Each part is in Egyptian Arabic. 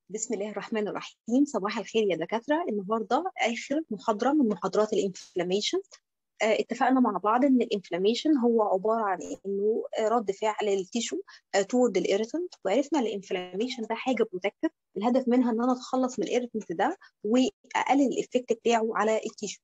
بسم الله الرحمن الرحيم صباح الخير يا دكاترة النهاردة آخر محاضرة من محاضرات الانفلاميشن آه، اتفقنا مع بعض ان الانفلاميشن هو عباره عن انه رد فعل التيشو تورد الاريتنت وعرفنا الانفلاميشن ده حاجه بروتكتيف الهدف منها ان انا اتخلص من الاريتنت ده واقلل الايفكت بتاعه على التيشو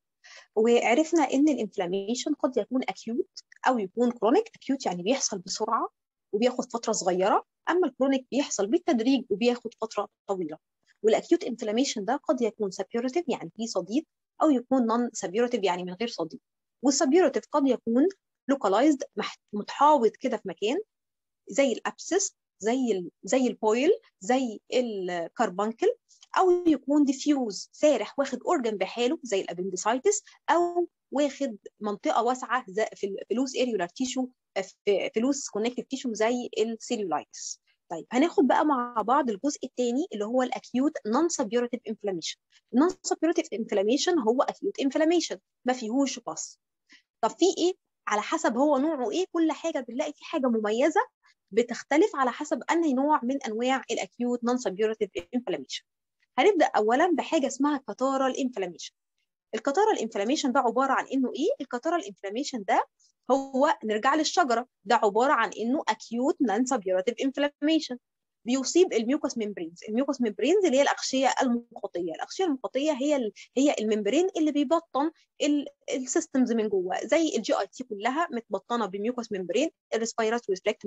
وعرفنا ان الانفلاميشن قد يكون اكيوت او يكون كرونيك اكيوت يعني بيحصل بسرعه وبياخد فتره صغيره اما الكرونيك بيحصل بالتدريج وبياخد فتره طويله والاكيوت انفلاميشن ده قد يكون سابيوريتيف يعني فيه صديد او يكون نون سابيوريتيف يعني من غير صديد والسابيوريتيف قد يكون لوكالايزد متحاوط كده في مكان زي الابسس زي ال زي البويل زي الكربانكل او يكون ديفيوز سارح واخد اورجن بحاله زي الابندسايتس او واخد منطقه واسعه في لوس اريولار تيشو في لوس كونكتيف تيشو زي السيلولايتس طيب هناخد بقى مع بعض الجزء الثاني اللي هو الاكيوت نون سابيوريتيف انفلاميشن النون سابيوريتيف انفلاميشن هو اكيوت انفلاميشن ما فيهوش باص طب في ايه على حسب هو نوعه ايه كل حاجه بنلاقي في حاجه مميزه بتختلف على حسب انهي نوع من انواع الاكيوت نون سابيوريتيف انفلاميشن هنبدا اولا بحاجه اسمها كاتارال انفلاميشن الكاتارال انفلاميشن ده عباره عن انه ايه الكاتارال انفلاميشن ده هو نرجع للشجره ده عباره عن انه اكيوت نون سابيوريتيف انفلاميشن بيصيب الميوكوس ميمبرينز الميوكوس ميمبرينز اللي هي الاغشيه المخاطيه الاغشيه المخاطيه هي ال... هي الممبرين اللي بيبطن السيستمز من جوه زي الجي اي تي كلها متبطنه بميوكوس ميمبرين الريسبيراتوري تراكت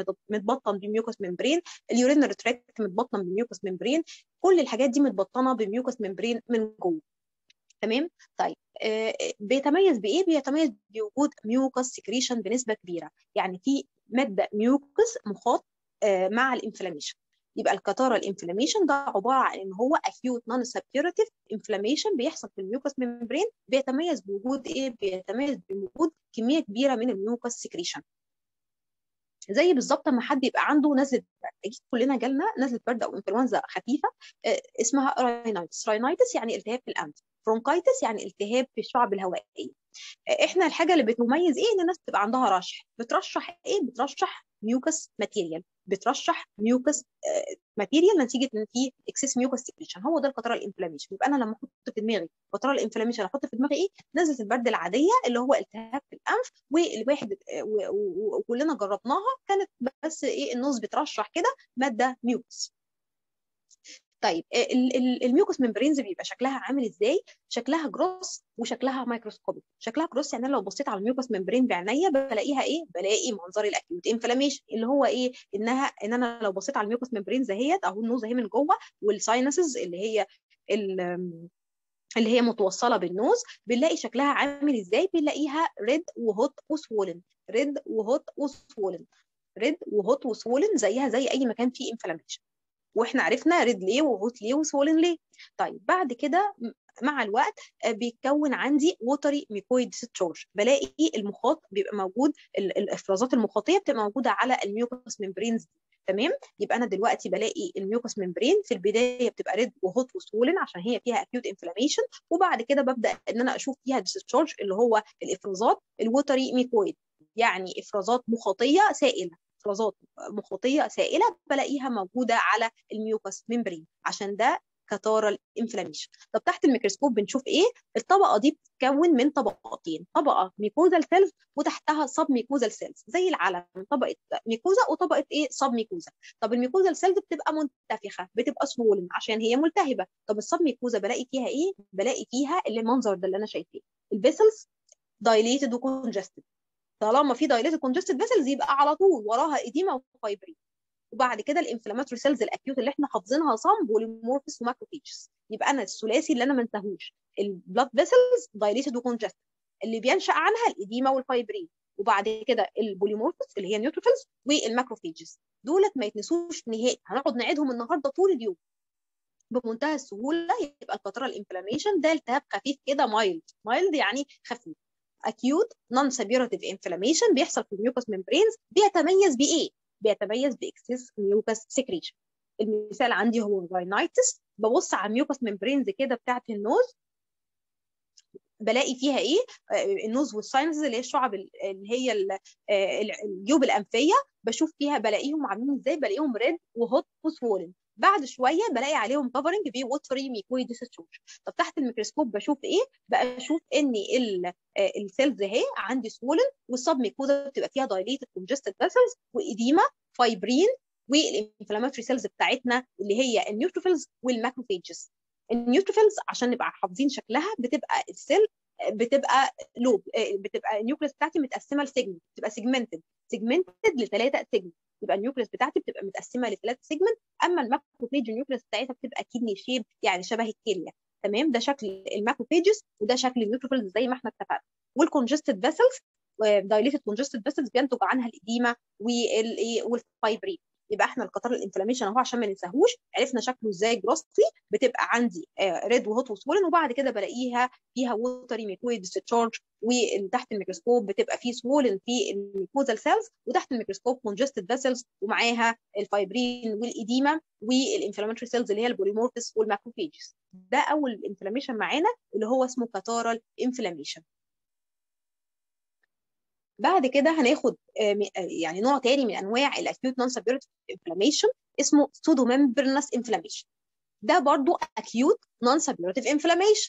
متبطن بميوكوس ميمبرين اليورينري تراكت متبطن بميوكوس ميمبرين كل الحاجات دي متبطنه بميوكوس ميمبرين من جوه تمام طيب آه بيتميز بايه بيتميز بوجود ميوكس سكريشن بنسبه كبيره يعني في ماده ميوكس مخاط آه مع الانفلاميشن يبقى الكتارة الانفلاميشن ده عباره عن ان هو اكيوت نون سابيوريتيف انفلاميشن بيحصل في الميوكس ميمبرين بيتميز بوجود ايه بيتميز بوجود كميه كبيره من الميوكس سكريشن زي بالظبط لما حد يبقى عنده نزله برد اكيد كلنا جالنا نزله برد او انفلونزا خفيفه آه اسمها راينايتس راينايتس يعني التهاب في الانف برونكايتس يعني التهاب في الشعب الهوائيه احنا الحاجه اللي بتميز ايه ان الناس تبقى عندها رشح بترشح ايه بترشح ميوكس ماتيريال بترشح ميوكس ماتيريال نتيجه ان في اكسس ميوكس سكريشن هو ده القطره الانفلاميشن يبقى انا لما احط في دماغي قطره الانفلاميشن احط في دماغي ايه نزله البرد العاديه اللي هو التهاب في الانف والواحد وكلنا جربناها كانت بس ايه النص بترشح كده ماده ميوكس طيب الميوكوس ممبرينز بيبقى شكلها عامل ازاي شكلها جروس وشكلها مايكروسكوبيك شكلها جروس يعني انا لو بصيت على الميوكوس ممبرين بعينيا بلاقيها ايه بلاقي منظر الاكيوت انفلاميشن اللي هو ايه انها ان انا لو بصيت على الميوكوس ممبرينز اهيت اهو النوز اهي من جوه والساينسز اللي هي اللي هي متوصله بالنوز بنلاقي شكلها عامل ازاي بنلاقيها ريد وهوت وسوولن ريد وهوت وسوولن ريد وهوت وسوولن زيها زي اي مكان فيه انفلاميشن واحنا عرفنا ريد ليه وهوت ليه وسولن ليه طيب بعد كده مع الوقت بيتكون عندي ووتري ميكويد سترورج بلاقي المخاط بيبقى موجود الافرازات المخاطيه بتبقى موجوده على الميوكوس ممبرينز تمام يبقى انا دلوقتي بلاقي الميوكوس ممبرين في البدايه بتبقى ريد وهوت وسولن عشان هي فيها اكيوت انفلاميشن وبعد كده ببدا ان انا اشوف فيها ديستشارج اللي هو الافرازات الووتري ميكويد يعني افرازات مخاطيه سائله افرازات مخاطيه سائله بلاقيها موجوده على الميوكس ممبرين عشان ده كتارال انفلاميشن طب تحت الميكروسكوب بنشوف ايه الطبقه دي بتتكون من طبقتين طبقه ميكوزال سيلز وتحتها سب ميكوزال سيلز زي العلم طبقه ميكوزا وطبقه ايه سب ميكوزا طب الميكوزال سيلز بتبقى منتفخه بتبقى سوولن عشان هي ملتهبه طب السب ميكوزا بلاقي فيها ايه بلاقي فيها اللي المنظر ده اللي انا شايفاه الفيسلز دايليتد وكونجستد طالما في دايليتد كونجستد فيسلز يبقى على طول وراها ايديما وفايبرين وبعد كده الانفلاماتوري سيلز الاكيوت اللي احنا حافظينها صم بوليمورفس وماكروفيجز يبقى انا الثلاثي اللي انا ما انتهوش البلاد فيسلز دايليتد وكونجستد اللي بينشا عنها الايديما والفايبرين وبعد كده البوليمورفس اللي هي نيوتروفيلز والماكروفيجز دولت ما يتنسوش نهائي هنقعد نعيدهم النهارده طول اليوم بمنتهى السهوله يبقى الفتره الانفلاميشن ده التهاب خفيف كده مايلد مايلد يعني خفيف acute non suppurative inflammation بيحصل في الميوكس ممبرينز بيتميز بايه؟ بيتميز باكسس ميوكس سكريشن المثال عندي هو الراينايتس ببص على الميوكس ممبرينز كده بتاعت النوز بلاقي فيها ايه النوز والساينسز اللي هي الشعب اللي هي الجيوب الانفيه بشوف فيها بلاقيهم عاملين ازاي بلاقيهم ريد وهوت وسوولن بعد شويه بلاقي عليهم كفرنج بوتري ميكويد ديسشارج طب تحت الميكروسكوب بشوف ايه بشوف ان السيلز اهي عندي سولن والسب ميكوزا بتبقى فيها دايليتد كونجستد فيسلز واديما فايبرين والانفلاماتوري سيلز بتاعتنا اللي هي النيوتروفيلز والماكروفيجز النيوتروفيلز عشان نبقى حافظين شكلها بتبقى السيل بتبقى لوب بتبقى النيوكليس بتاعتي متقسمه لسيجمنت بتبقى سيجمنتد سيجمنتد لثلاثه سيجمنت يبقى النيوكليس بتاعتي بتبقى متقسمه لثلاث سيجمنت اما الماكروفيج النيوكليس بتاعتها بتبقى كيدني شيب يعني شبه الكليه تمام ده شكل الماكروفيجز وده شكل النيوتروفيلز زي ما احنا اتفقنا والكونجستد فيسلز دايليتد كونجستد فيسلز بينتج عنها الاديمه والفايبرين يبقى احنا القطار الانفلاميشن اهو عشان ما ننساهوش عرفنا شكله ازاي جروسلي بتبقى عندي ريد وهوت وسولن وبعد كده بلاقيها فيها ووتري ميكويد ديسشارج وتحت الميكروسكوب بتبقى في سوولن في الميكوزال سيلز وتحت الميكروسكوب كونجستد فيسلز ومعاها الفايبرين والاديما والانفلاماتوري سيلز اللي هي البوليمورفس والماكروفيجز ده اول انفلاميشن معانا اللي هو اسمه كاتارال انفلاميشن بعد كده هناخد يعني نوع تاني من انواع الاكيوت نون سبيرتيف انفلاميشن اسمه سودو ممبرنس انفلاميشن ده برضو اكيوت نون سبيرتيف انفلاميشن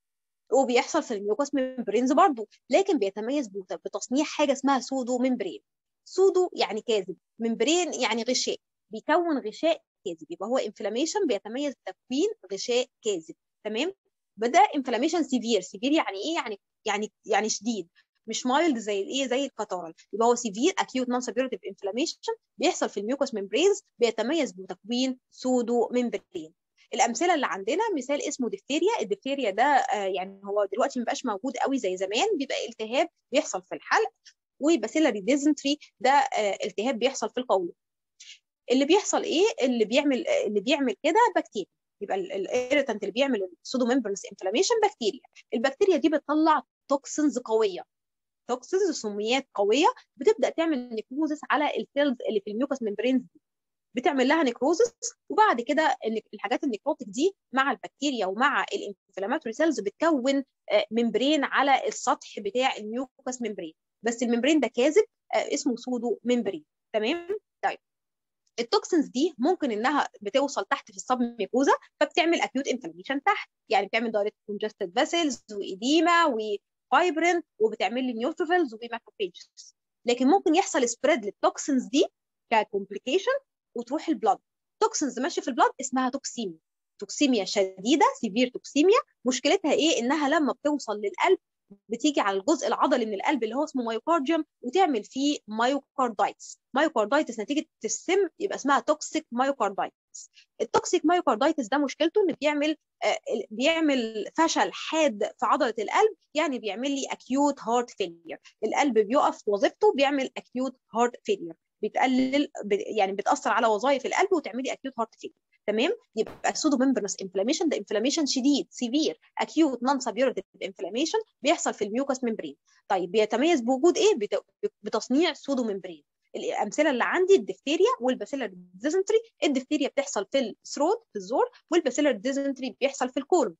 وبيحصل في الميوكوس ممبرينز برضو لكن بيتميز بتصنيع حاجه اسمها سودو ممبرين سودو يعني كاذب ممبرين يعني غشاء بيكون غشاء كاذب يبقى هو انفلاميشن بيتميز بتكوين غشاء كاذب تمام بدا انفلاميشن سيفير سيفير يعني ايه يعني يعني يعني شديد مش مايلد زي الايه زي الكاتارال يبقى هو سيفير اكيوت نون سبيرتيف انفلاميشن بيحصل في الميوكوس ممبرينز بيتميز بتكوين سودو ممبرين الامثله اللي عندنا مثال اسمه ديفتيريا الديفتيريا ده آه يعني هو دلوقتي ما بقاش موجود قوي زي زمان بيبقى التهاب بيحصل في الحلق وباسيلاري ديزنتري ده آه التهاب بيحصل في القولون اللي بيحصل ايه اللي بيعمل اللي بيعمل كده بكتيريا يبقى الايريتنت اللي بيعمل السودو ممبرنس انفلاميشن بكتيريا البكتيريا دي بتطلع توكسنز قويه توكسينز سميات قويه بتبدا تعمل نيكروزس على السيلز اللي في الميوكس ممبرينز دي بتعمل لها نيكروزس وبعد كده الحاجات النيكروتيك دي مع البكتيريا ومع الانفلاماتوري سيلز بتكون ممبرين على السطح بتاع الميوكس ممبرين بس الممبرين ده كاذب اسمه سودو ممبرين تمام طيب التوكسينز دي ممكن انها بتوصل تحت في السب ميكوزا فبتعمل اكيوت انفلاميشن تحت يعني بتعمل دايركت كونجستد فيسلز واديما و فايبرين وبتعمل لي نيوتروفيلز وماكروفيجز لكن ممكن يحصل سبريد للتوكسينز دي ككومبليكيشن وتروح البلاد توكسينز ماشيه في البلاد اسمها توكسيميا توكسيميا شديده سيفير توكسيميا مشكلتها ايه انها لما بتوصل للقلب بتيجي على الجزء العضلي من القلب اللي هو اسمه مايوكارديوم وتعمل فيه مايوكاردايتس مايوكاردايتس نتيجه السم يبقى اسمها توكسيك مايوكاردايتس التوكسيك مايوكاردايتس ده مشكلته انه بيعمل آه بيعمل فشل حاد في عضله القلب يعني بيعمل لي اكيوت هارت فيلير القلب بيقف وظيفته بيعمل اكيوت هارت فيلير بتقلل يعني بتاثر على وظائف القلب وتعملي اكيوت هارت فيلير تمام يبقى السودو ممبرنس انفلاميشن ده انفلاميشن شديد سيفير اكيوت نون سبيورتيف انفلاميشن بيحصل في الميوكس ممبرين طيب بيتميز بوجود ايه بتصنيع سودو ممبرين الامثله اللي عندي الدفتيريا والباسيلر ديزنتري الدفتيريا بتحصل في الثروت في الزور والباسيلر ديزنتري بيحصل في الكولون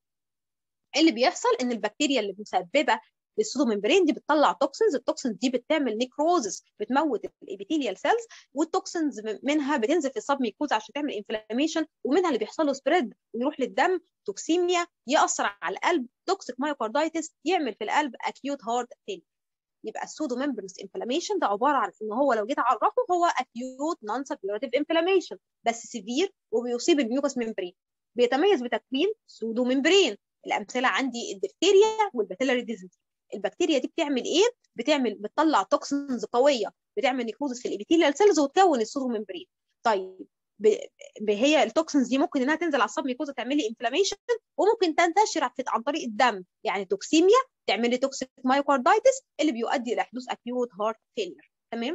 اللي بيحصل ان البكتيريا اللي مسببه للسودو ممبرين دي بتطلع توكسنز التوكسنز دي بتعمل نيكروزس بتموت الابيثيليال سيلز والتوكسنز منها بتنزل في السب ميكوز عشان تعمل انفلاميشن ومنها اللي بيحصل له سبريد ويروح للدم توكسيميا ياثر على القلب توكسيك مايوكاردايتس يعمل في القلب اكيوت هارت فيلير يبقى السودو ممبرنس انفلاميشن ده عباره عن ان هو لو جيت اعرفه هو اكيوت نون سبيورتيف انفلاميشن بس سيفير وبيصيب الميوكس ممبرين بيتميز بتكوين سودو ممبرين الامثله عندي الدفتيريا والباتيلاري ديزنتري البكتيريا دي بتعمل ايه بتعمل بتطلع توكسنز قويه بتعمل نيكروزس في الابيثيليال سيلز وتكون السودو ممبرين طيب ب... هي التوكسنز دي ممكن انها تنزل على الصب ميكوزا تعمل لي انفلاميشن وممكن تنتشر عن طريق الدم يعني توكسيميا تعمل لي توكسيك مايوكاردايتس اللي بيؤدي الى حدوث اكيوت هارت فيلير تمام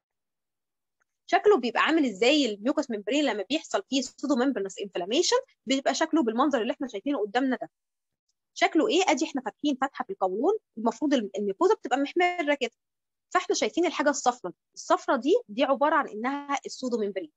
شكله بيبقى عامل ازاي الميوكس ممبرين لما بيحصل فيه سودو ممبرنس انفلاميشن بيبقى شكله بالمنظر اللي احنا شايفينه قدامنا ده شكله ايه ادي احنا فاتحين فتحه في القولون المفروض الميكوزا بتبقى محمره كده فاحنا شايفين الحاجه الصفراء الصفراء دي دي عباره عن انها السودو ممبرين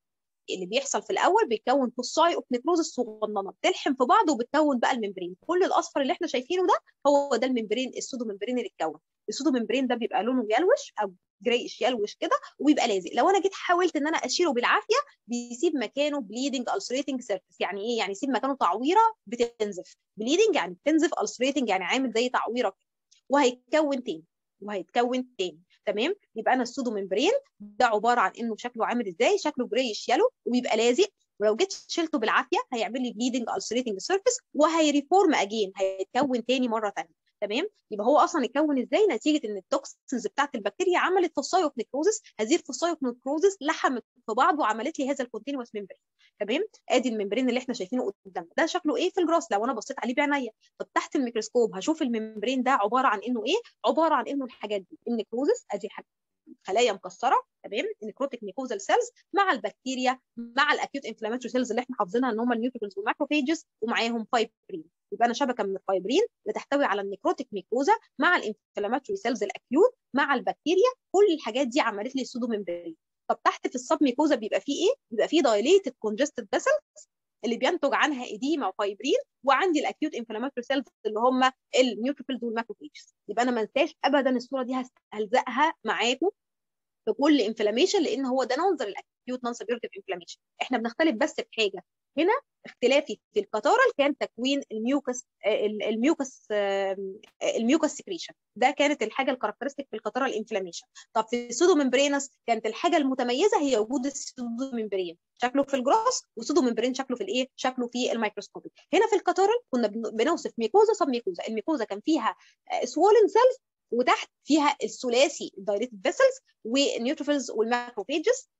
اللي بيحصل في الاول بيتكون فوساي اوف نيكروز الصغننه بتلحم في بعض وبتكون بقى الممبرين كل الاصفر اللي احنا شايفينه ده هو ده الممبرين السودو ممبرين اللي اتكون السودو ممبرين ده بيبقى لونه يلوش او جريش يلوش كده وبيبقى لازق لو انا جيت حاولت ان انا اشيله بالعافيه بيسيب مكانه بليدنج ulcerating سيرفيس يعني ايه يعني يسيب مكانه تعويره بتنزف بليدنج يعني بتنزف ulcerating يعني عامل زي تعويره وهيتكون تاني وهيتكون تاني تمام يبقى انا السودو ممبرين ده عباره عن انه شكله عامل ازاي شكله جريش يلو وبيبقى لازق ولو جيت شلته بالعافيه هيعمل لي بليدنج ulcerating سيرفيس وهيريفورم اجين هيتكون تاني مره ثانيه تمام يبقى هو اصلا اتكون ازاي نتيجه ان التوكسينز بتاعت البكتيريا عملت فوسايوف نيكروزس هذه الفوسايوف نيكروزس لحمت في بعض وعملت لي هذا الكونتينوس ممبرين تمام ادي الممبرين اللي احنا شايفينه قدامنا ده شكله ايه في الجراس لو انا بصيت عليه بعينيا طب تحت الميكروسكوب هشوف الممبرين ده عباره عن انه ايه عباره عن انه الحاجات دي النيكروزس ادي حاجه خلايا مكسره تمام النيكروتيك ميكوزال سيلز مع البكتيريا مع الاكيوت انفلاماتوري سيلز اللي احنا حافظينها ان هم النيوتروفيلز والماكروفيجز ومعاهم فايبرين يبقى انا شبكه من الفايبرين بتحتوي على النيكروتيك ميكوزا مع الانفلاماتوري سيلز الاكيوت مع البكتيريا كل الحاجات دي عملت لي السودو ممبرين طب تحت في السب ميكوزا بيبقى فيه ايه؟ بيبقى فيه دايليتد كونجستد فيسلز اللي بينتج عنها ايديما وفايبرين وعندي الاكيوت انفلاماتوري سيلز اللي هم النيوتروفيلز والماكروفيجز يبقى انا ما انساش ابدا الصوره دي هلزقها معاكم في كل انفلاميشن لان هو ده منظر الاكيوت نون سبيرتيف انفلاميشن احنا بنختلف بس في حاجه هنا اختلافي في الكتارل كان تكوين الميوكس الميوكس الميوكس سكريشن ده كانت الحاجه الكاركترستيك في الكتارل انفلاميشن طب في السودو ممبرينس كانت الحاجه المتميزه هي وجود السودو ممبرين شكله في الجراس والسودو ممبرين شكله في الايه شكله في الميكروسكوب هنا في الكتارل كنا بنوصف ميكوزا سب ميكوزا الميكوزا كان فيها سوولن سيلز وتحت فيها الثلاثي الدايريتد فيسلز والنيوتروفيلز والماكروفيجز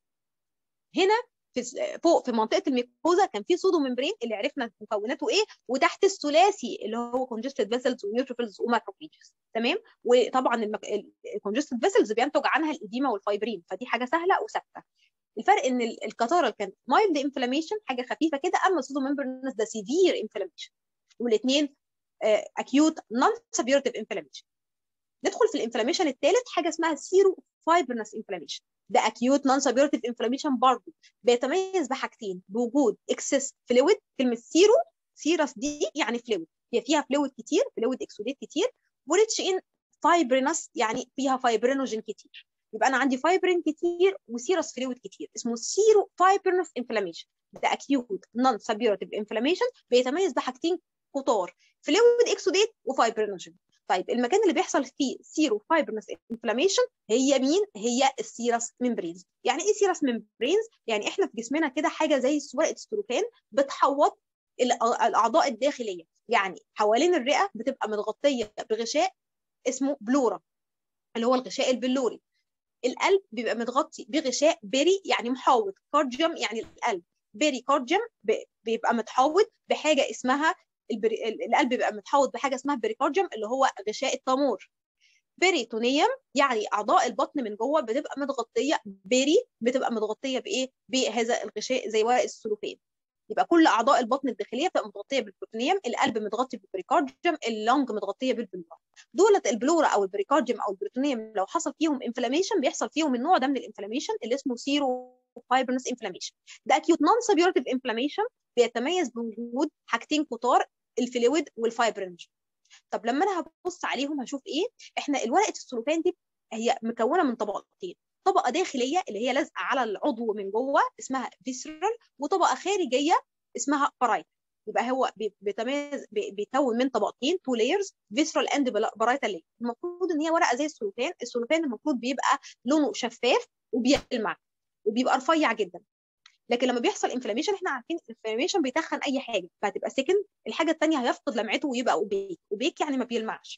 هنا في فوق في منطقه الميكوزا كان في سودو ممبرين اللي عرفنا مكوناته ايه وتحت الثلاثي اللي هو كونجستد فيسلز ونيوتروفيلز وماكروفيجز تمام وطبعا الكونجستد فيسلز بينتج عنها الايديما والفايبرين فدي حاجه سهله وثابته الفرق ان الكتارل كان مايلد انفلاميشن حاجه خفيفه كده اما السودو ممبرينس ده سيفير انفلاميشن والاثنين اكيوت نون سبيورتيف انفلاميشن ندخل في الانفلاميشن الثالث حاجه اسمها سيرو فايبرنس انفلاميشن ده اكيوت نون سبيورتيف انفلاميشن برضه بيتميز بحاجتين بوجود اكسس فلويد كلمه سيرو سيرس دي يعني فلويد هي فيها فلويد كتير فلويد اكسوديت كتير وريتش ان فايبرنس يعني فيها فايبرينوجين كتير يبقى انا عندي فايبرين كتير وسيرس فلويد كتير اسمه سيرو فايبرنس انفلاميشن ده اكيوت نون سبيورتيف انفلاميشن بيتميز بحاجتين كتار فلويد اكسوديت وفايبرينوجين طيب المكان اللي بيحصل فيه سيرو فايبرنس انفلاميشن هي مين؟ هي السيرس ممبرينز يعني ايه سيرس ممبرينز؟ يعني احنا في جسمنا كده حاجه زي ورقه السلوفان بتحوط الاعضاء الداخليه يعني حوالين الرئه بتبقى متغطيه بغشاء اسمه بلورا اللي هو الغشاء البلوري القلب بيبقى متغطي بغشاء بيري يعني محاوط كارديوم يعني القلب بيري كارديوم بيبقى متحوط بحاجه اسمها البري... القلب بيبقى متحوط بحاجه اسمها بريكارديوم اللي هو غشاء التامور بيريتونيوم يعني اعضاء البطن من جوه بتبقى متغطيه بيري بتبقى متغطيه بايه بهذا الغشاء زي ورق السلوفان يبقى كل اعضاء البطن الداخليه بتبقى متغطيه بالبروتونيوم القلب متغطي بالبريكارديوم اللنج متغطيه بالبلورا دولة البلورا او البريكارديوم او البروتونيوم لو حصل فيهم انفلاميشن بيحصل فيهم النوع ده من الانفلاميشن اللي اسمه سيرو فايبرنس انفلاميشن ده اكيوت نون سبيورتيف انفلاميشن بيتميز بوجود حاجتين كتار الفلويد والفايبرنج طب لما انا هبص عليهم هشوف ايه احنا الورقه السلوفان دي هي مكونه من طبقتين طبقه داخليه اللي هي لازقه على العضو من جوه اسمها فيسرال وطبقه خارجيه اسمها بارايت يبقى هو بيتميز بيكون من طبقتين تو لايرز فيسرال اند بارايتال لاير المفروض ان هي ورقه زي السلوفان السلوفان المفروض بيبقى لونه شفاف وبيلمع وبيبقى رفيع جدا لكن لما بيحصل انفلاميشن احنا عارفين الانفلاميشن بيتخن اي حاجه فهتبقى سكن الحاجه الثانيه هيفقد لمعته ويبقى اوبيك اوبيك يعني ما بيلمعش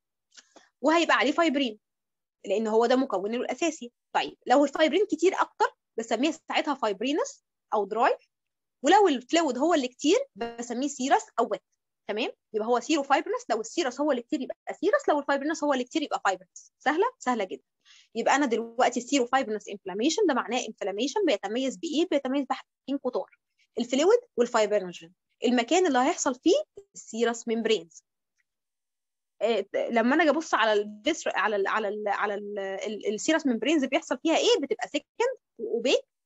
وهيبقى عليه فايبرين لان هو ده مكونه الاساسي طيب لو الفايبرين كتير اكتر بسميها ساعتها فايبرينس او دراي ولو الفلويد هو اللي كتير بسميه سيرس او ويت تمام يبقى هو سيرو فايبرنس لو السيرس هو اللي كتير يبقى سيرس لو الفايبرنس هو اللي كتير يبقى فايبرنس سهله سهله جدا يبقى انا دلوقتي السيرو فايبرنس انفلاميشن ده معناه انفلاميشن بيتميز بايه بيتميز بحاجتين كتار الفلويد والفايبرنوجين المكان اللي هيحصل فيه السيرس ميمبرينز إيه لما انا اجي ابص على الفيسر على ال على ال على ال السيرس ميمبرينز بيحصل فيها ايه بتبقى سكند واوبيك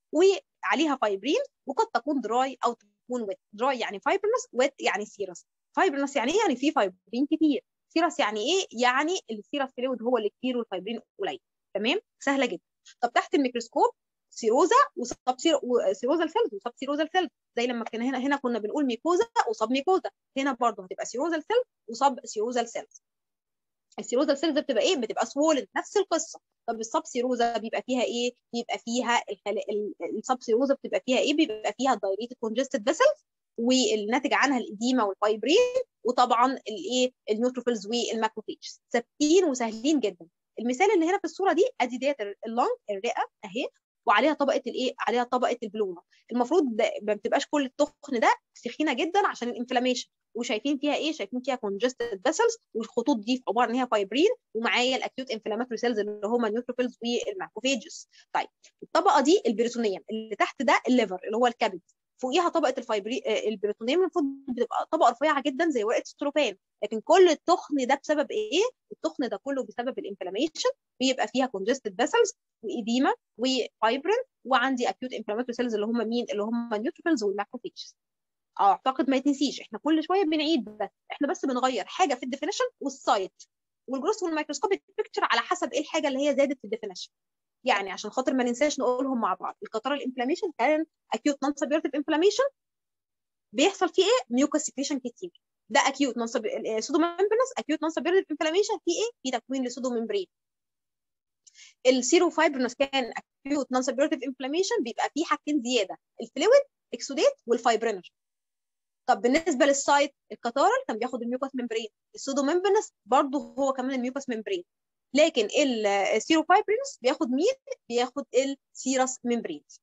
وعليها فايبرين وقد تكون دراي او تكون ويت دراي يعني فايبرنس ويت يعني سيرس فايبرنس يعني ايه يعني في فايبرين كتير سيرس يعني ايه يعني السيرس فلويد هو اللي كتير والفايبرين قليل تمام سهله جدا طب تحت الميكروسكوب سيروزا وسب سيروزال سيلز وسب سيروزال سيلز زي لما كنا هنا هنا كنا بنقول ميكوزا وسب ميكوزا هنا برضه هتبقى سيروزال سيلز وسب سيروزال سيلز السيروزا سيلز بتبقى ايه بتبقى سوولن نفس القصه طب السب سيروزا بيبقى فيها ايه بيبقى فيها الخل... السب سيروزا بتبقى فيها ايه بيبقى فيها الدايريتد كونجستد فيسلز والناتج عنها الاديمه والفايبرين وطبعا الايه النيوتروفيلز والماكروفيجز ثابتين وسهلين جدا المثال اللي هنا في الصوره دي ادي ديت اللنج الرئه اهي وعليها طبقه الايه عليها طبقه البلومه المفروض ما بتبقاش كل التخن ده سخينه جدا عشان الانفلاميشن وشايفين فيها ايه شايفين فيها كونجستد فيسلز والخطوط دي عباره ان هي فايبرين ومعايا الاكيوت انفلاماتوري سيلز اللي هم النيوتروفيلز والماكروفيجز طيب الطبقه دي البريتونيوم اللي تحت ده الليفر اللي هو الكبد فوقيها طبقه الفايبري البريتونيوم المفروض بتبقى طبقه رفيعه جدا زي ورقه السلوفان لكن كل التخن ده بسبب ايه التخن ده كله بسبب الانفلاميشن بيبقى فيها كونجستد فيسلز وايديما وفايبرين وعندي اكيوت انفلاماتوري سيلز اللي هم مين اللي هم النيوتروفيلز والماكروفيجز اعتقد ما يتنسيش احنا كل شويه بنعيد بس احنا بس بنغير حاجه في الديفينيشن والسايت والجروس والميكروسكوبيك بيكتشر على حسب ايه الحاجه اللي هي زادت في الديفينيشن يعني عشان خاطر ما ننساش نقولهم مع بعض القطار الانفلاميشن كان اكيوت نون سبيرتيف انفلاميشن بيحصل فيه ايه ميوكس سكريشن كتير ده اكيوت نون سودو ممبرنس اكيوت نون سبيرتيف انفلاميشن في ايه في تكوين لسودو ممبرين السيرو فايبرنس كان اكيوت نون سبيرتيف انفلاميشن بيبقى فيه حاجتين زياده الفلويد اكسوديت والفايبرينر طب بالنسبه للسايت الكاتارل كان بياخد الميوكس ممبرين السودو ممبرنس برضه هو كمان الميوكس ممبرين لكن السيروفايبرينس بياخد مين بياخد السيرس ممبرينز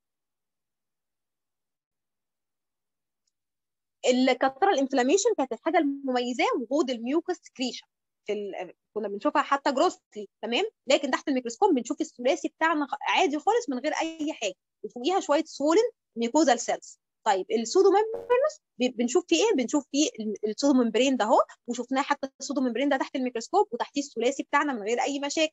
الكاترال الانفلاميشن كانت الحاجه المميزه وجود الميوكس سكريشن في ال... كنا بنشوفها حتى جروسلي تمام لكن تحت الميكروسكوب بنشوف الثلاثي بتاعنا عادي خالص من غير اي حاجه وفوقيها شويه سولن ميكوزال سيلز طيب السودو ممبرينس بنشوف فيه ايه بنشوف فيه السودو ممبرين ده اهو وشفناه حتى السودو ممبرين ده تحت الميكروسكوب وتحتيه الثلاثي بتاعنا من غير اي مشاكل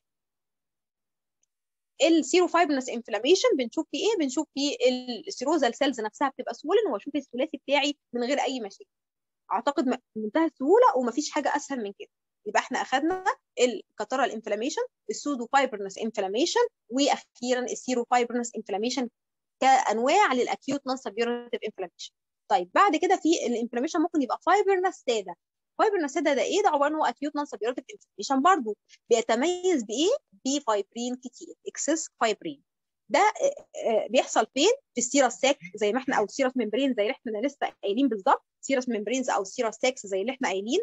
السيرو فايبرنس انفلاميشن بنشوف فيه ايه بنشوف فيه السيروزال سيلز نفسها بتبقى سولن واشوف الثلاثي بتاعي من غير اي مشاكل اعتقد بمنتهى السهوله ومفيش حاجه اسهل من كده يبقى احنا اخذنا الكاترال انفلاميشن السودو فايبرنس انفلاميشن واخيرا السيرو فايبرنس انفلاميشن كانواع للاكيوت نون سبيورتيف انفلاميشن طيب بعد كده في الانفلاميشن ممكن يبقى فايبرنس ساده فايبرنس ساده ده ايه ده عباره ان هو اكيوت نون سبيورتيف انفلاميشن برضه بيتميز بايه بفايبرين كتير اكسس فايبرين ده بيحصل فين في السيرس ساك زي ما احنا او السيرس ممبرين زي اللي احنا لسه قايلين بالظبط سيرس ممبرينز او السيرس ساكس زي اللي احنا قايلين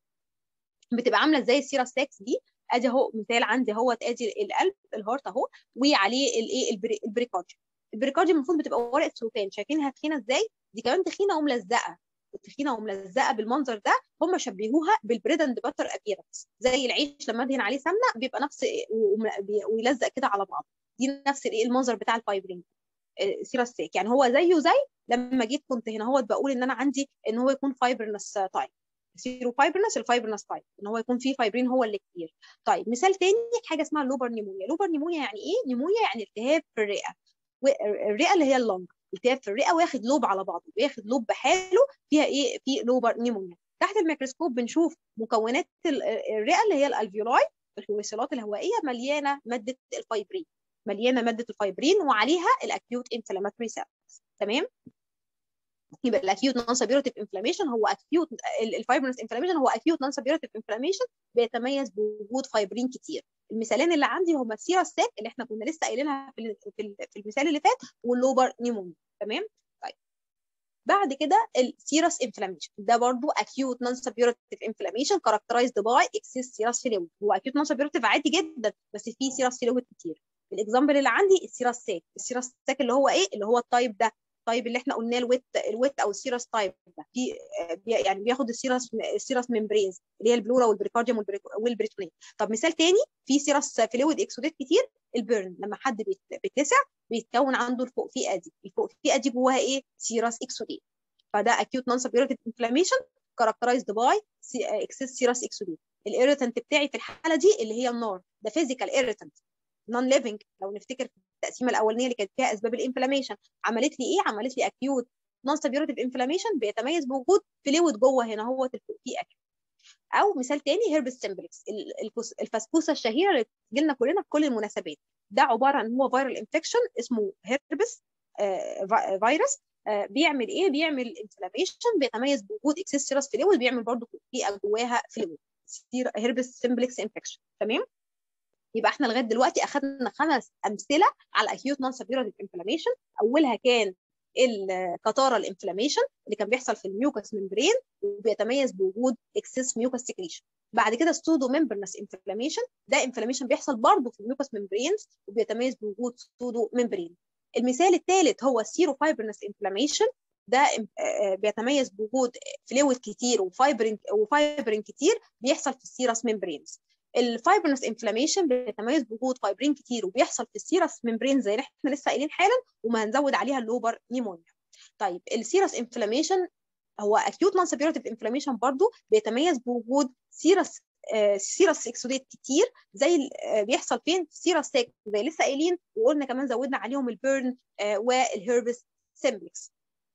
بتبقى عامله زي السيرس ساكس دي ادي اهو مثال عندي اهوت ادي القلب الهارت اهو وعليه الايه البريكارديوم البريكارديوم المفروض بتبقى ورقه سلوفان شايفينها تخينه ازاي دي كمان تخينه وملزقه تخينه وملزقه بالمنظر ده هم شبهوها بالبريد اند باتر ابيرنس زي العيش لما ادهن عليه سمنه بيبقى نفس ويلزق كده على بعض دي نفس الايه المنظر بتاع الفايبرين سيراستيك يعني هو زيه زي لما جيت كنت هنا هو بقول ان انا عندي ان هو يكون فايبرنس تايب سيرو فايبرنس الفايبرنس تايب ان هو يكون فيه فايبرين هو اللي كتير طيب مثال تاني حاجه اسمها لوبر نيمونيا لوبر نيمونيا يعني ايه نيمونيا يعني التهاب في الرئه الرئه اللي هي اللنج التهاب في الرئه واخد لوب على بعضه واخد لوب بحاله فيها ايه في لوبر نيمونيا تحت الميكروسكوب بنشوف مكونات الرئه اللي هي الالفيولاي الحويصلات الهوائيه مليانه ماده الفايبرين مليانه ماده الفايبرين وعليها الاكيوت انفلاماتوري سيلز تمام يبقى الاكيوت نون سبيرتيف انفلاميشن هو اكيوت الفايبرنس انفلاميشن هو اكيوت نون سبيرتيف انفلاميشن بيتميز بوجود فايبرين كتير المثالين اللي عندي هما السيرا الساك اللي احنا كنا لسه قايلينها في في المثال اللي فات واللوبر نيمونيا تمام طيب بعد كده السيرس انفلاميشن ده برضو اكيوت نون سبيرتيف انفلاميشن كاركترايزد باي اكسس سيرس فلويد هو اكيوت نون سبيرتيف عادي جدا بس فيه سيرس فلويد كتير الاكزامبل اللي عندي السيرس ساك السيرس ساك اللي هو ايه اللي هو التايب ده التايب اللي احنا قلناه الويت الويت او السيرس تايب ده في يعني بياخد السيرس السيرس ممبرينز اللي هي البلورا والبريكارديوم والبريتونيوم طب مثال تاني في سيرس فلويد اكسودات كتير البيرن لما حد بيتسع بيتكون عنده الفوق في ادي الفوق في ادي جواها ايه سيرس اكسوديت فده اكيوت نون سبيرتيف انفلاميشن كاركترايزد باي اكسس سيرس اكسوديت الاريتنت بتاعي في الحاله دي اللي هي النار ده فيزيكال اريتنت نون ليفنج لو نفتكر التقسيمه الاولانيه اللي كانت فيها اسباب الانفلاميشن عملت لي ايه عملت لي اكيوت نون سبيورتيف انفلاميشن بيتميز بوجود فلويد جوه هنا هو في اكل او مثال تاني هيربس سيمبلكس الفسفوسه الشهيره اللي بتجي لنا كلنا في كل المناسبات ده عباره عن هو فيرال انفكشن اسمه هيربس فيروس بيعمل ايه بيعمل انفلاميشن بيتميز بوجود اكسس سيرس فلويد بيعمل برضو في جواها فلويد هيربس سيمبلكس انفكشن تمام يبقى احنا لغايه دلوقتي اخذنا خمس امثله على اكيوت نون سبيورتيف انفلاميشن اولها كان الكتارا الانفلاميشن اللي كان بيحصل في الميوكس ممبرين وبيتميز بوجود اكسس ميوكس سكريشن بعد كده ستودو ممبرنس انفلاميشن ده انفلاميشن بيحصل برضه في الميوكس ممبرينز وبيتميز بوجود ستودو ممبرين المثال الثالث هو السيرو فايبرنس انفلاميشن ده بيتميز بوجود فلويد كتير وفايبرين وفايبرين كتير بيحصل في السيرس ممبرينز الفايبرنس انفلاميشن بيتميز بوجود فايبرين كتير وبيحصل في السيرس ممبرين زي اللي احنا لسه قايلين حالا وما هنزود عليها اللوبر نيمونيا طيب السيرس انفلاميشن هو اكيوت نون سبيورتيف انفلاميشن برضو بيتميز بوجود سيرس آه سيرس اكسوديت كتير زي آه بيحصل فين في سيرس ساك زي لسه قايلين وقلنا كمان زودنا عليهم البيرن آه والهيربس سيمبلكس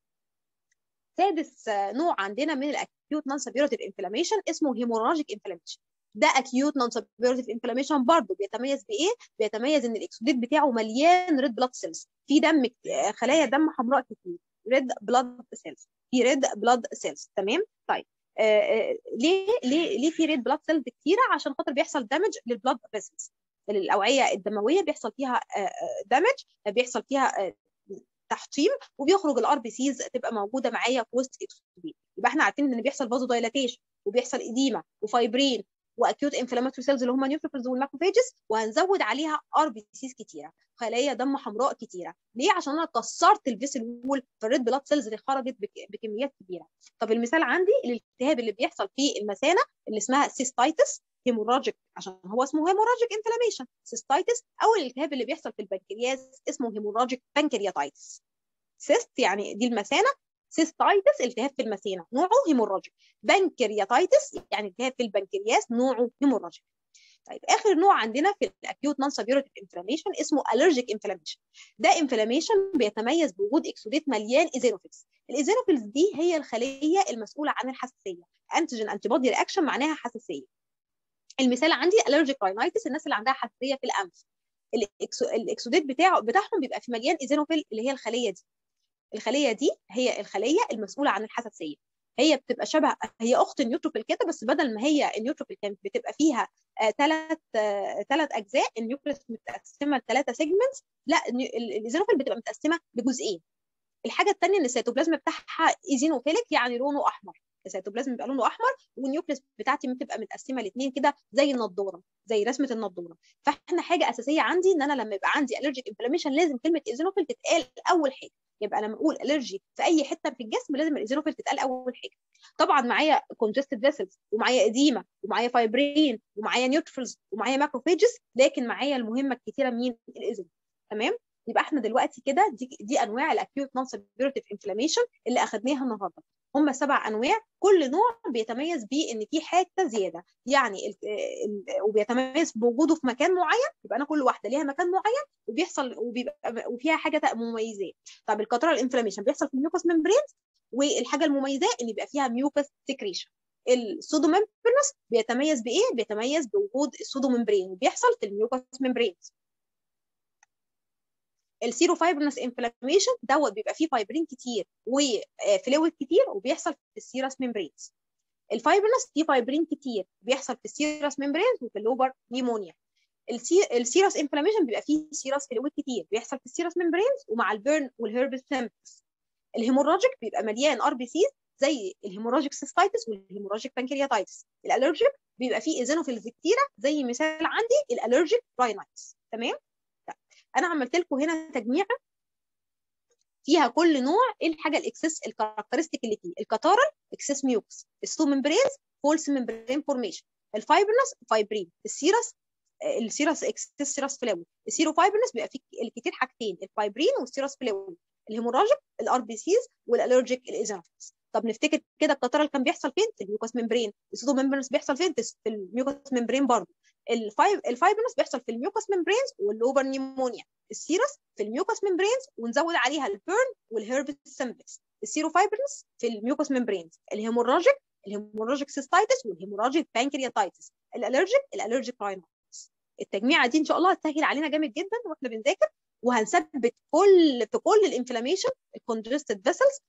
سادس نوع عندنا من الاكيوت نون سبيورتيف انفلاميشن اسمه هيموراجيك انفلاميشن ده اكيوت نون سبيورتيف انفلاميشن برضه بيتميز بايه؟ بيتميز ان الاكسوديت بتاعه مليان ريد بلاد سيلز في دم خلايا دم حمراء كتير ريد بلاد سيلز في ريد بلاد سيلز تمام؟ طيب آه آه ليه ليه ليه في ريد بلاد سيلز كتيره؟ عشان خاطر بيحصل دامج للبلاد فيسلز الاوعيه الدمويه بيحصل فيها دامج بيحصل فيها تحطيم وبيخرج الار بي سيز تبقى موجوده معايا في وسط الاكسوديت يبقى احنا عارفين ان بيحصل فازو دايلاتيشن وبيحصل اديما وفايبرين واكيوت انفلاماتوري سيلز اللي هم نيوتروفيلز والماكروفيجز وهنزود عليها ار بي سيز كتيره خلايا دم حمراء كتيره ليه عشان انا كسرت الفيسل وول في الريد بلاد سيلز اللي خرجت بكميات كبيره طب المثال عندي الالتهاب اللي بيحصل في المثانه اللي اسمها سيستايتس هيموراجيك عشان هو اسمه هيموراجيك انفلاميشن سيستايتس او الالتهاب اللي بيحصل في البنكرياس اسمه هيموراجيك بانكرياتايتس سيست يعني دي المثانه سيستايتس التهاب في المثانه نوعه هيموراجيك بنكرياتايتس يعني التهاب في البنكرياس نوعه هيموراجيك طيب اخر نوع عندنا في الاكيوت نون سبيورتيف انفلاميشن اسمه الرجيك انفلاميشن ده انفلاميشن بيتميز بوجود اكسوديت مليان ايزينوفيلز الايزينوفيلز دي هي الخليه المسؤوله عن الحساسيه انتيجين انتي بودي رياكشن معناها حساسيه المثال عندي الرجيك راينايتس الناس اللي عندها حساسيه في الانف الاكسوديت بتاعه بتاعهم بيبقى في مليان ايزينوفيل اللي هي الخليه دي الخليه دي هي الخليه المسؤوله عن الحساسيه هي بتبقى شبه هي اخت النيوتروفيل كده بس بدل ما هي النيوتروفيل كانت بتبقى فيها ثلاث ثلاث اجزاء النيوكليس متقسمه لثلاثه سيجمنتس لا الايزينوفيل بتبقى متقسمه لجزئين الحاجه الثانيه ان السيتوبلازم بتاعها ايزينوفيليك يعني لونه احمر السيتوبلازم بيبقى لونه احمر والنيوكليس بتاعتي بتبقى متقسمه لاثنين كده زي النضاره زي رسمه النضاره فاحنا حاجه اساسيه عندي ان انا لما يبقى عندي الرجيك انفلاميشن لازم كلمه ايزينوفيل تتقال اول حاجه يبقى لما اقول الرجي في اي حته في الجسم لازم الايزينوفيل تتقال اول حاجه طبعا معايا كونجستد فيسلز ومعايا اديما ومعايا فايبرين ومعايا نيوتروفيلز ومعايا ماكروفيجز لكن معايا المهمه الكتيره مين الايزينوفيل تمام يبقى احنا دلوقتي كده دي, دي انواع الاكيوت نون سبيورتيف انفلاميشن اللي اخذناها النهارده هم سبع انواع كل نوع بيتميز بيه ان في حته زياده يعني ال ال وبيتميز بوجوده في مكان معين يبقى انا كل واحده ليها مكان معين وبيحصل وبيبقى وفيها حاجه مميزات طب الكاترال انفلاميشن بيحصل في الميوكس ممبرينز والحاجه المميزه ان بيبقى فيها ميوكس سكريشن السودو ممبرينس بيتميز بايه بيتميز بوجود السودو ممبرين وبيحصل في الميوكس ممبرينز السيرو فايبرنس انفلاميشن دوت بيبقى فيه فايبرين كتير وفلويد كتير وبيحصل في السيرس ممبرينز الفايبرنس فيه فايبرين كتير بيحصل في السيرس ممبرينز وفي اللوبر نيمونيا السيرس انفلاميشن بيبقى فيه سيرس فلويد كتير بيحصل في السيرس ممبرينز ومع البيرن والهيربس سيمبس الهيموراجيك بيبقى مليان ار بي سيز زي الهيموراجيك سيستايتس والهيموراجيك بانكرياتايتس الالرجيك بيبقى فيه ايزينوفيلز كتيره زي مثال عندي الالرجيك راينايتس تمام انا عملت لكم هنا تجميعه فيها كل نوع ايه الحاجه الاكسس الكاركترستيك اللي فيه الكاتارال اكسس ميوكس الستو ممبرينز فولس ممبرين فورميشن الفايبرنس فايبرين السيرس السيرس اكسس سيرس فلويد السيرو فايبرنس بيبقى فيه الكتير حاجتين الفايبرين والسيرس فلويد الهيموراجيك الار بي سيز والالرجيك الايزانوفيلز طب نفتكر كده الكاترال كان بيحصل فين في الميوكوس ممبرين السودو ممبرينس بيحصل فين في الميوكوس ممبرين برضه الفايب الفايبرنس بيحصل في الميوكوس ممبرينز واللوبر نيمونيا السيرس في الميوكوس ممبرينز ونزود عليها البيرن والهيربس سمبلكس السيروفايبرنس في الميوكوس ممبرينز الهيموراجيك الهيموراجيك سيستايتس والهيموراجيك بانكرياتايتس الالرجيك الالرجيك راينايتس التجميعه دي ان شاء الله هتسهل علينا جامد جدا واحنا بنذاكر وهنثبت كل في كل الانفلاميشن الكونجستد فيسلز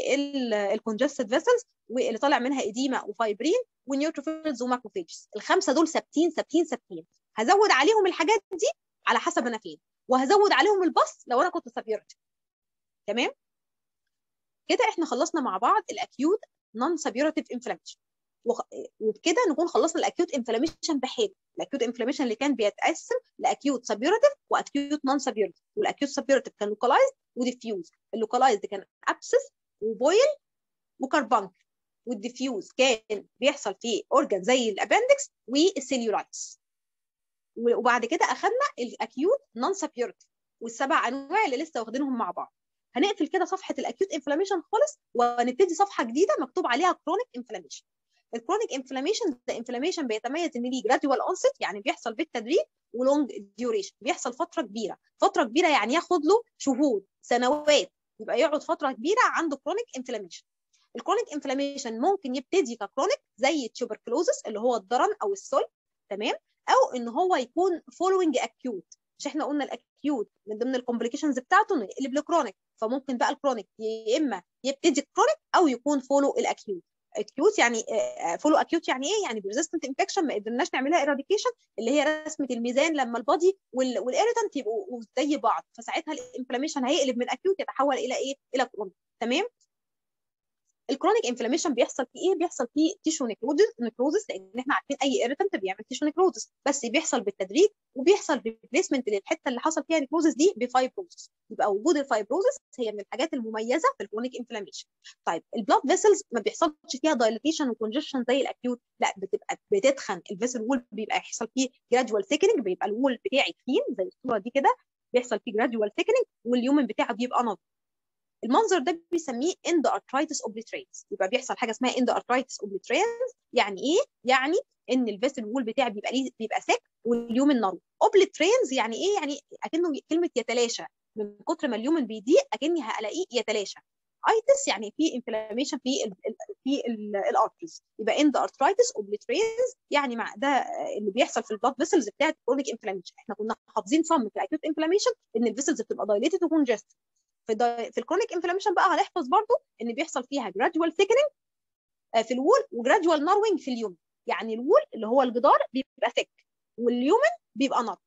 والكونجستد فيسلز واللي طالع منها اديما وفايبرين ونيوتروفيلز وماكروفيجز الخمسه دول ثابتين ثابتين ثابتين هزود عليهم الحاجات دي على حسب انا فين وهزود عليهم البص لو انا كنت سابيورتي تمام كده احنا خلصنا مع بعض الاكيوت نون سابيورتيف انفلاميشن وبكده نكون خلصنا الاكيوت انفلاميشن بحاله الاكيوت انفلاميشن اللي كان بيتقسم لاكيوت سابيورتيف واكيوت نون سابيورتيف والاكيوت سابيورتيف كان لوكالايزد وديفيوز اللوكالايزد كان ابسس وبويل وكربانك والديفيوز كان بيحصل فيه اورجان زي الابندكس والسيليولايتس وبعد كده اخذنا الاكيوت نون سابيورتيف والسبع انواع اللي لسه واخدينهم مع بعض هنقفل كده صفحه الاكيوت انفلاميشن خالص ونبتدي صفحه جديده مكتوب عليها كرونيك انفلاميشن الكرونيك انفلاميشن ده انفلاميشن بيتميز ان ليه جراديوال اونست يعني بيحصل بالتدريج ولونج ديوريشن بيحصل فتره كبيره فتره كبيره يعني ياخد له شهور سنوات يبقى يقعد فتره كبيره عنده كرونيك انفلاميشن الكرونيك انفلاميشن ممكن يبتدي ككرونيك زي التوبركلوزس اللي هو الضرن او السل تمام او ان هو يكون فولوينج اكيوت مش احنا قلنا الاكيوت من ضمن الكومبليكيشنز بتاعته انه يقلب لكرونيك فممكن بقى الكرونيك يا اما يبتدي كرونيك او يكون فولو الاكيوت اكيوت يعني فولو اكيوت يعني ايه يعني بريزيستنت انفكشن ما قدرناش نعملها ايراديكيشن اللي هي رسمه الميزان لما البادي والايريتنت يبقوا زي بعض فساعتها الانفلاميشن هيقلب من اكيوت يتحول الى ايه الى كرونيك تمام الكرونيك انفلاميشن بيحصل فيه ايه بيحصل فيه تيشو نيكروزس لان احنا عارفين اي ايريتنت بيعمل تيشو نيكروزس بس بيحصل بالتدريج وبيحصل بريبليسمنت للحته اللي حصل فيها نيكروزس دي بفايبروزس يبقى وجود الفايبروزس هي من الحاجات المميزه في الكرونيك انفلاميشن طيب البلاد فيسلز ما بيحصلش فيها دايليتيشن وكونجكشن زي الاكيوت لا بتبقى بتتخن الفيسل وول بيبقى يحصل فيه جرادوال ثيكننج بيبقى الوول بتاعي تخين زي الصوره دي كده بيحصل فيه جرادوال ثيكننج واليومن بتاعه بيبقى نظيف المنظر ده بيسميه اند ارترايتس اوبليترينز يبقى بيحصل حاجه اسمها اند ارترايتس اوبليترينز يعني ايه يعني ان الفيسل وول بتاعي بيبقى ليه بيبقى ساك واليوم النارو اوبليترينز يعني ايه يعني اكنه كلمه يتلاشى من كتر ما اليومن بيضيق اكني هلاقيه يتلاشى ايتس يعني في انفلاميشن في ال في الارتريز يبقى اند ارترايتس اوبليترينز يعني مع ده اللي بيحصل في البلاد فيسلز بتاعت كرونيك انفلاميشن احنا كنا حافظين صم في الاكيوت انفلاميشن ان الفيسلز بتبقى دايليتد وكونجست في في الكرونيك انفلاميشن بقى هنحفظ برضو ان بيحصل فيها جرادوال ثيكننج في الوول وجرادوال ناروينج في اليومن يعني الوول اللي هو الجدار بيبقى ثيك واليومن بيبقى نار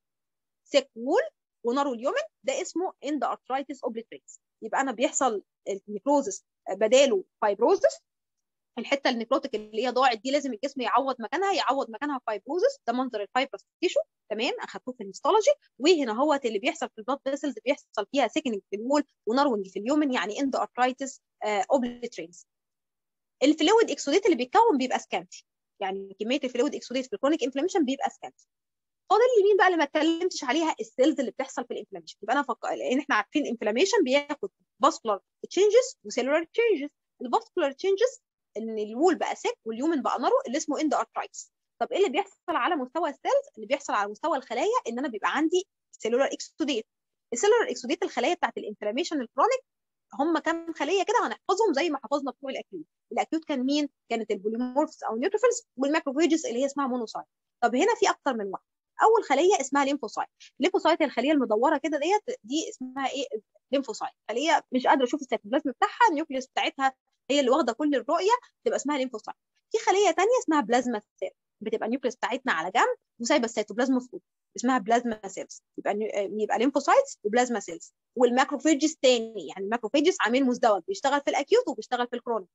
ثيك وول ونارو اليومن ده اسمه اند ارترايتس اوبليتريتس يبقى انا بيحصل النيكروزس بداله فايبروزس الحته النيكروتيك اللي هي ضاعت دي لازم الجسم يعوض مكانها يعوض مكانها فايبروزس ده منظر الفايبرس تيشو تمام اخدتوه في الهيستولوجي وهنا هو اللي بيحصل في البلاد فيسلز بيحصل فيها سيكننج في الوول وناروينج في اليومن يعني اند ارترايتس اوبليترينز الفلويد اكسوديت اللي بيتكون بيبقى سكانتي يعني كميه الفلويد اكسوديت في الكرونيك انفلاميشن بيبقى سكانتي فاضل لي مين بقى اللي ما اتكلمتش عليها السيلز اللي بتحصل في الانفلاميشن يبقى انا فك... لان احنا عارفين الانفلاميشن بياخد فاسكولار تشينجز وسيلولار تشينجز الفاسكولار تشينجز ان الوول بقى سيك واليومن بقى نارو اللي اسمه اند ارترايتس طب ايه اللي بيحصل على مستوى السيلز اللي بيحصل على مستوى الخلايا ان انا بيبقى عندي سيلولار اكسوديت السيلولار اكسوديت الخلايا بتاعت الانفلاميشن الكرونيك هم كام خليه كده هنحفظهم زي ما حفظنا بتوع الاكيوت الاكيوت كان مين كانت البوليمورفز او نيوتروفيلز والماكروفيجز اللي هي اسمها مونوسايت طب هنا في اكتر من واحد اول خليه اسمها ليمفوسايت الليمفوسايت الخليه المدوره كده ديت دي اسمها ايه ليمفوسايت خليه مش قادره اشوف السيتوبلازم بتاعها النيوكليوس بتاعتها هي اللي واخده كل الرؤيه تبقى اسمها ليمفوسايت في خليه ثانيه اسمها بلازما سيل بتبقى النيوكليوس بتاعتنا على جنب وسايبه السيتوبلازم فوق اسمها بلازما سيلز يبقى يبقى ليمفوسايتس وبلازما سيلز والماكروفيجز تاني يعني الماكروفيجز عامل مزدوج بيشتغل في الاكيوت وبيشتغل في الكرونيك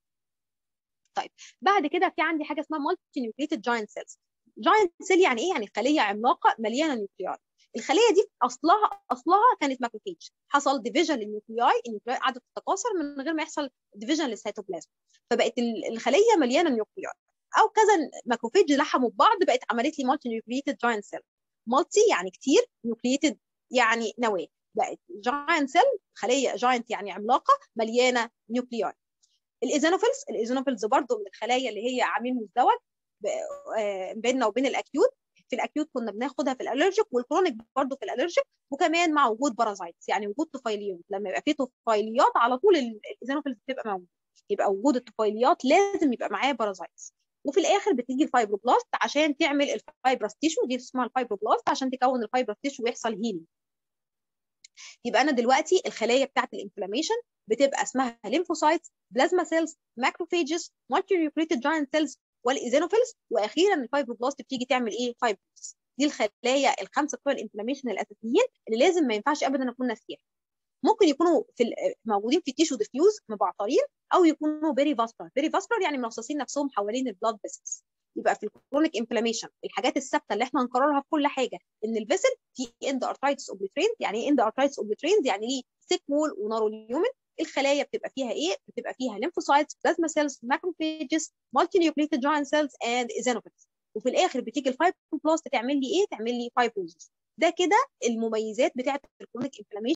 طيب بعد كده في عندي حاجه اسمها مالتي نيوكليتد جاينت سيلز جاينت سيل يعني ايه يعني خليه عملاقه مليانه نيوكليار الخليه دي اصلها اصلها كانت ماكروفيج حصل ديفيجن للنيوكلياي النيوكلياي قعدت تتكاثر من غير ما يحصل ديفيجن للسيتوبلازم فبقت الخليه مليانه نيوكليار او كذا ماكروفيج لحموا ببعض بقت عملت لي مالتي نيوكليتد جاينت سيل مالتي يعني كتير نيوكليتد يعني نواه بقت جاينت سيل خليه جاينت يعني عملاقه مليانه نيوكليار الايزينوفيلز الايزينوفيلز برضو من الخلايا اللي هي عميل مزدوج بيننا وبين الاكيوت في الاكيوت كنا بناخدها في الالرجيك والكرونيك برضه في الالرجيك وكمان مع وجود بارازايتس يعني وجود طفيليات لما يبقى في طفيليات على طول الايزينوفيلز بتبقى موجوده يبقى وجود الطفيليات لازم يبقى معاه بارازايتس وفي الاخر بتيجي الفايبروبلاست عشان تعمل الفايبرس تيشو دي اسمها الفايبروبلاست عشان تكون الفايبرس تيشو ويحصل هيلينج يبقى انا دلوقتي الخلايا بتاعت الانفلاميشن بتبقى اسمها ليمفوسايتس بلازما سيلز ماكروفيجز مالتي نيوكليتد جاينت سيلز والايزينوفيلز واخيرا الفايبروبلاست بتيجي تعمل ايه فايبروس دي الخلايا الخمسه بتوع الانفلاميشن الاساسيين اللي لازم ما ينفعش ابدا اكون ناسيها ممكن يكونوا في موجودين في التيشو ديفيوز مبعترين او يكونوا بيري فاسكولار بيري فاسكولار يعني مرصصين نفسهم حوالين البلاد فيسلز يبقى في الكرونيك انفلاميشن الحاجات الثابته اللي احنا هنكررها في كل حاجه ان الفيسل في اند ارترايتس اوبليترينز يعني ايه اند ارترايتس اوبليترينز يعني ليه سيك وول وناروليومن الخلايا بتبقى فيها ايه؟ بتبقى فيها lymphocytes, plasma cells, macrophages, multinucleated giant cells and eosinophils. وفي الاخر بتيجي الفايبروبلاست تعمل لي ايه؟ تعمل لي فايبروزس. ده كده المميزات بتاعت الكرونيك انفلاميشن